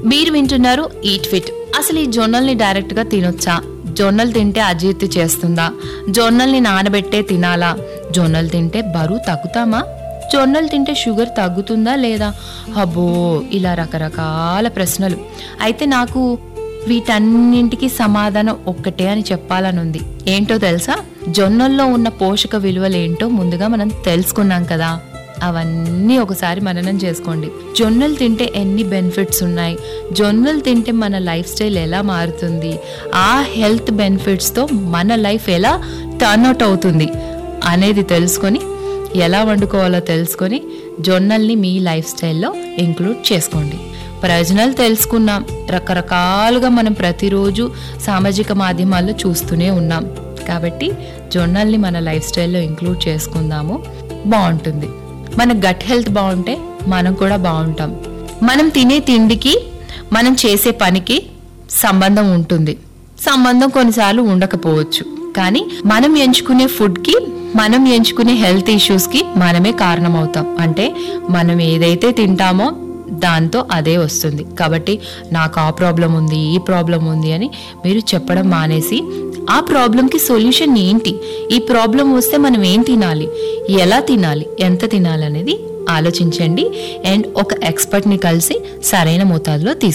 మీరు వింటున్నారు eat fit అసలు ఈ జొన్నల్ని డైరెక్ట్ గా తినొచ్చా జొన్నలు తింటే అజీర్తి చేస్తుందా జొన్నల్ని నానబెట్టే తినాలా జొన్నలు తింటే బరువు తగ్గుతామా జొన్నలు తింటే షుగర్ తగ్గుతుందా లేదా అబ్బో ఇలా రకరకాల ప్రశ్నలు అయితే నాకు వీటన్నింటికి సమాధానం ఒక్కటే అని చెప్పాలని ఉంది ఏంటో తెలుసా జొన్నల్లో ఉన్న పోషక విలువలు ఏంటో ముందుగా మనం తెలుసుకున్నాం కదా అవన్నీ ఒకసారి మననం చేసుకోండి జొన్నలు తింటే ఎన్ని బెనిఫిట్స్ ఉన్నాయి జొన్నలు తింటే మన లైఫ్ స్టైల్ ఎలా మారుతుంది ఆ హెల్త్ బెనిఫిట్స్తో మన లైఫ్ ఎలా టర్న్ అవుట్ అవుతుంది అనేది తెలుసుకొని ఎలా వండుకోవాలో తెలుసుకొని జొన్నల్ని మీ లైఫ్ స్టైల్లో ఇంక్లూడ్ చేసుకోండి ప్రయోజనాలు తెలుసుకున్నాం రకరకాలుగా మనం ప్రతిరోజు సామాజిక మాధ్యమాల్లో చూస్తూనే ఉన్నాం కాబట్టి జొన్నల్ని మన లైఫ్ స్టైల్లో ఇంక్లూడ్ చేసుకుందాము బాగుంటుంది మన గట్ హెల్త్ బాగుంటే మనం కూడా బాగుంటాం మనం తినే తిండికి మనం చేసే పనికి సంబంధం ఉంటుంది సంబంధం కొన్నిసార్లు ఉండకపోవచ్చు కానీ మనం ఎంచుకునే ఫుడ్కి మనం ఎంచుకునే హెల్త్ ఇష్యూస్కి మనమే కారణం అవుతాం అంటే మనం ఏదైతే తింటామో దాంతో అదే వస్తుంది కాబట్టి నాకు ఆ ప్రాబ్లం ఉంది ఈ ప్రాబ్లం ఉంది అని మీరు చెప్పడం మానేసి ఆ ప్రాబ్లంకి సొల్యూషన్ ఏంటి ఈ ప్రాబ్లం వస్తే మనం ఏం తినాలి ఎలా తినాలి ఎంత తినాలి అనేది ఆలోచించండి అండ్ ఒక ఎక్స్పర్ట్ని కలిసి సరైన మోతాదులో తీసుకోండి